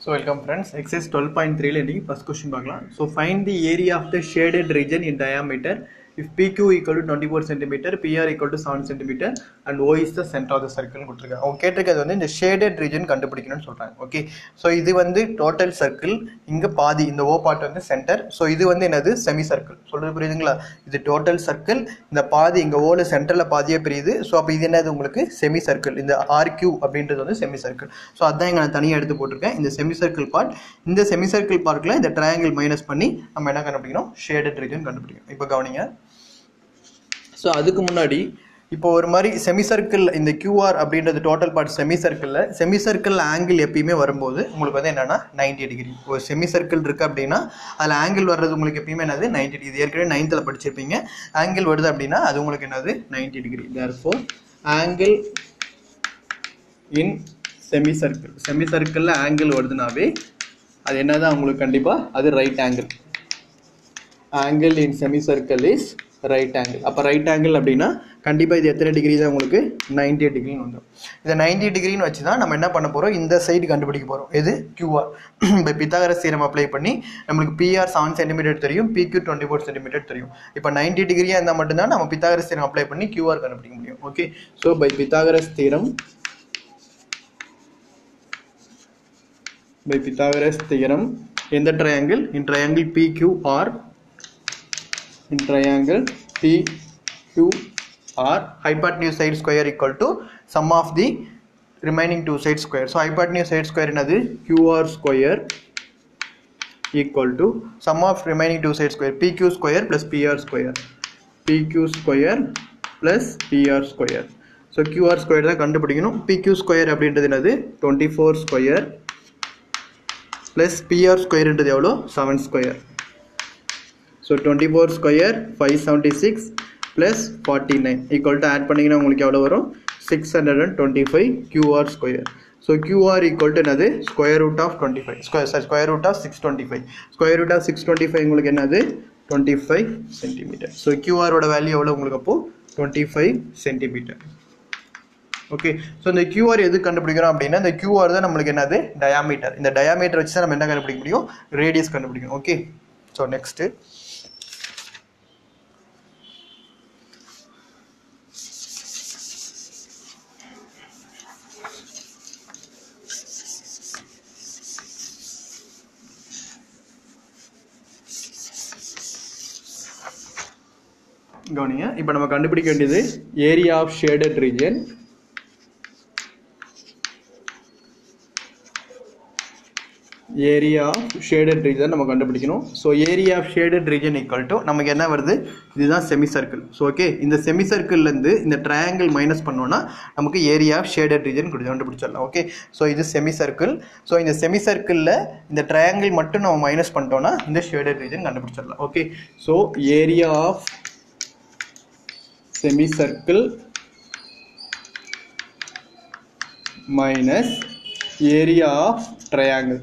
So welcome friends, exercise 12.3 ல இன்னைக்கு first question பார்க்கலாம். So find the area of the shaded region in diameter if PQ equal to 24 cm, PR equal to 7 cm and O is the center of the circle னு கொடுத்திருக்காங்க. அவங்க கேட்டிருக்கிறது வந்து இந்த shaded region கண்டுபிடிக்கணும்னு சொல்றாங்க. Okay so இது வந்து total circle இங்க பாதி இந்த ஓ பார்ட் வந்து சென்டர் ஸோ இது வந்து என்னது செமி சர்க்கிள் சொல்றது புரியுதுங்களா இது டோட்டல் சர்க்கிள் இந்த பாதி இங்க ஓல சென்டர்ல பாதியே பிரியுது ஸோ அப்போ இது என்னது உங்களுக்கு செமி சர்க்கிள் இந்த ஆர்கியூ அப்படின்றது வந்து செமி சர்க்கிள் ஸோ அதான் இங்க நான் தனியாக எடுத்து போட்டிருக்கேன் இந்த செமி சர்க்கிள் பார்ட் இந்த செமி சர்க்கிள் பார்ட்டில் இந்த ட்ரையாங்கிள் மைனஸ் பண்ணி நம்ம என்ன கண்டுபிடிக்கணும் ஷேடட் ரீஜன் கண்டுபிடிக்கணும் இப்போ கவனிங்க ஸோ அதுக்கு முன்னாடி இப்போ ஒரு மாதிரி செமி சர்க்கிள் இந்த கியூஆர் அப்படின்றது டோட்டல் பார்ட் செமி சர்க்கிளில் செமி சர்க்கிள் ஆங்கிள் எப்பயுமே வரும்போது உங்களுக்கு வந்து என்னன்னா 90 டிகிரி ஒரு செமி சர்க்கிள் இருக்குது அப்படின்னா அதில் ஆங்கிள் வர்றது உங்களுக்கு எப்பயுமே என்னது 90 டிகிரி இது ஏற்கனவே நைன்த்தில் படிச்சிருப்பீங்க ஆங்கிள் வருது அப்படின்னா அது உங்களுக்கு என்னது 90 degree therefore angle in semi circle semi சர்க்கிளில் ஆங்கிள் வருதுனாவே அது என்னதான் உங்களுக்கு கண்டிப்பாக அது right angle angle in semi circle is right angle அப்போ ரைட் ஆங்கிள் அப்படின்னா கண்டிப்பாக இது எத்தனை டிகிரி தான் உங்களுக்கு 90 டிகிரின்னு வந்துடும் இதை 90 டிகிரின்னு வச்சு தான் நம்ம என்ன பண்ண போகிறோம் இந்த சைடு கண்டுபிடிக்க போகிறோம் எது கியூஆர் இப்போ பித்தாகரஸ் சீரம் அப்ளை பண்ணி நம்மளுக்கு பிஆர் செவன் சென்டிமீட்டர் தெரியும் பிக்யூ டுவெண்ட்டி ஃபோர் சென்டிமீட்டர் தெரியும் இப்போ 90 டிகிரியாக இருந்தால் மட்டும்தான் நம்ம பித்தாகரஸ் தீரம் அப்ளை பண்ணி கியூஆர் கண்டுபிடிக்க முடியும் okay so by Pythagoras theorem by Pythagoras theorem in the triangle in triangle PQR in triangle PQR hypotenuse side square equal to sum of the remaining two side square so hypotenuse side square என்னது QR square equal to sum of remaining two side square PQ square plus PR square PQ square plus PR square so QR square தான் கண்டுபிடிக்கணும் PQ square அப்படின்றது என்னது 24 square plus P R ஸ்கொயர்ன்றது எவ்வளோ seven square so twenty four square five seventy six plus forty nine equal to add பண்ணிங்கன்னா உங்களுக்கு எவ்வளோ வரும் six hundred and twenty five Q R square so Q R equal to என்னது square root of twenty five square sir square root of six twenty five square root of six twenty five உங்களுக்கு என்னது twenty five centimetre so கியூஆரோட value எவ்வளோ உங்களுக்கு அப்போது twenty five centimetre okay so இந்த Q R எது கண்டுபிடிக்கிறோம் அப்படின்னா இந்த கியூஆர் தான் நம்மளுக்கு என்னது டயாமீட்டர் இந்த டயாமீட்டர் வச்சு தான் நம்ம என்ன கண்டுபிடிக்க முடியும் ரேடியஸ் கண்டுபிடிக்கணும் ஓகே ஸோ நெக்ஸ்ட்டு கவனிங்க இப்போ நம்ம கண்டுபிடிக்க வேண்டியது area of shaded region area of shaded region நம்ம கண்டுபிடிக்கணும் so area of shaded region equal to நமக்கு என்ன வருது இதுதான் செமி சர்க்கிள் ஸோ ஓகே இந்த செமி சர்க்கிள்லேருந்து இந்த ட்ரையாங்கிள் மைனஸ் பண்ணோன்னா நமக்கு ஏரியா ஆஃப் ஷேடட் ரீஜன் கண்டுபிடிச்சிடலாம் ஓகே ஸோ இது செமி சர்க்கிள் ஸோ இந்த செமி சர்க்கிளில் இந்த ட்ரையாங்கிள் மட்டும் நம்ம மைனஸ் பண்ணிட்டோம்னா இந்த ஷேடட் ரீஜன் கண்டுபிடிச்சிடலாம் okay so area of semicircle minus area of triangle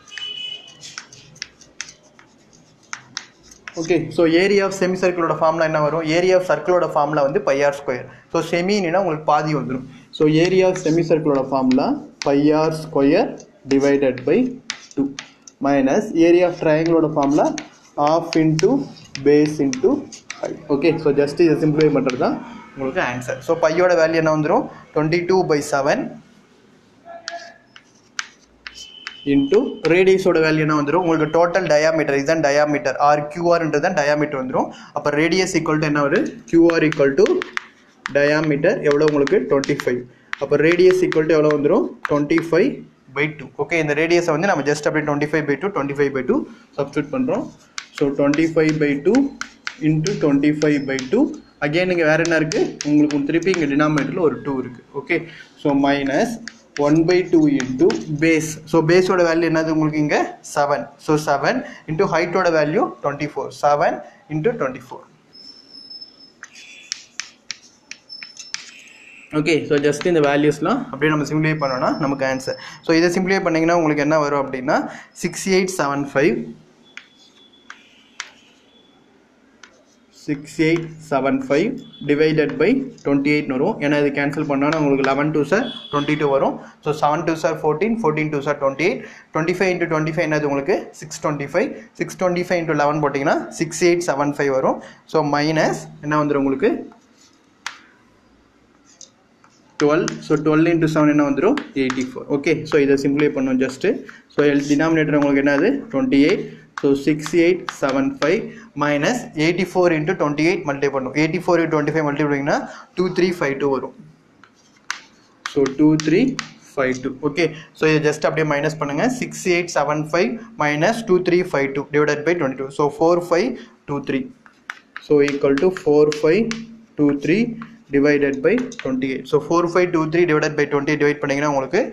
okay so area of semi சர்க்கிளோட ஃபார்முலா என்ன வரும் ஏரியா ஆஃப் சர்க்கிளோட ஃபார்முலா வந்து பையார் ஸ்கொயர் ஸோ செமின்னா உங்களுக்கு பாதி வந்துடும் ஸோ ஏரியா ஆஃப் செமி சர்க்கிளோட formula pi r square divided by two minus area of ட்ரையாங்கிளோட formula half into base into five okay so just இதை சிம்பிளை பண்ணுறது தான் உங்களுக்கு ஆன்சர் ஸோ பையோட வேல்யூ என்ன வந்துடும் twenty two by seven into ரேடியஸோட வேல்யூ என்ன வந்துடும் உங்களுக்கு டோட்டல் டயாமீட்டர் இதுதான் டயாமீட்டர் ஆர் கியூஆர்ன்றது தான் டயாமீட்டர் வந்துடும் அப்போ ரேடியஸ் ஈக்குவல் டு என்ன வரும் கியூஆர் ஈக்குவல் டு டயாமீட்டர் எவ்வளோ உங்களுக்கு டுவெண்ட்டி ஃபைவ் அப்போ ரேடியஸ் ஈக்குவல் டு எவ்வளோ வந்துடும் twenty five by two okay இந்த ரேடியஸை வந்து நம்ம ஜஸ்ட் அப்படியே twenty five by two twenty five by two substitute பண்ணுறோம் so twenty five by two into twenty five by two again இங்கே வேறு என்ன இருக்குது உங்களுக்கு திருப்பி இங்கே டினாமினேட்டரில் ஒரு டூ இருக்குது okay so minus one by two into base so பேஸோட வேல்யூ என்னது உங்களுக்கு இங்கே செவன் ஸோ செவன் இன்ட்டு ஹைட்டோட value twenty four seven into twenty four okay so just இந்த வேல்யூஸ்லாம் அப்படியே நம்ம சிம்பிளிஃபை பண்ணோன்னா நமக்கு ஆன்சர் ஸோ இதை சிம்பிளிஃபை பண்ணிங்கன்னா உங்களுக்கு என்ன வரும் அப்படின்னா six eight seven five six eight seven five divided by twenty எயிட்னு வரும் ஏன்னா இது கேன்சல் பண்ணோன்னா உங்களுக்கு eleven two sir twenty two வரும் so seven two sir fourteen fourteen two sir twenty eight twenty five into twenty five என்னது உங்களுக்கு six twenty five six twenty five into eleven போட்டிங்கன்னா சிக்ஸ் எயிட் செவன் ஃபைவ் வரும் so minus என்ன வந்துடும் உங்களுக்கு twelve so twelve into seven என்ன வந்துடும் eighty four okay so இதை சிம்பிளை பண்ணோம் ஜஸ்ட்டு ஸோ எல் டினாமினேட்டர் உங்களுக்கு என்னது twenty eight so six eight seven five minus eighty four into twenty eight multiply பண்ணும் eighty four into twenty five multiply பண்ணிங்கன்னா two three five two வரும் so two three five two okay so இதை just அப்படியே minus பண்ணுங்கள் six eight seven five minus two three five two divided by twenty two so four five two three so equal to four five two three divided by 28 so 4523 divided by 20 divide பண்ணீங்கன்னா உங்களுக்கு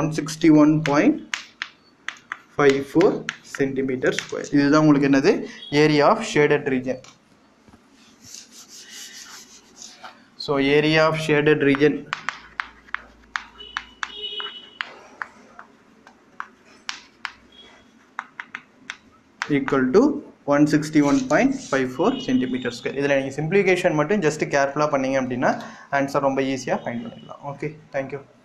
161.54 centimeter square இதுதான் உங்களுக்கு என்னது area of shaded region so area of shaded region equal to one sixty one point five four centimetre square இதில் நீங்கள் simplification மட்டும் just கேர்ஃபுல்லாக பண்ணீங்க அப்படின்னா ஆன்சர் ரொம்ப ஈஸியாக ஃபைன் பண்ணிடலாம் ஓகே தேங்க்யூ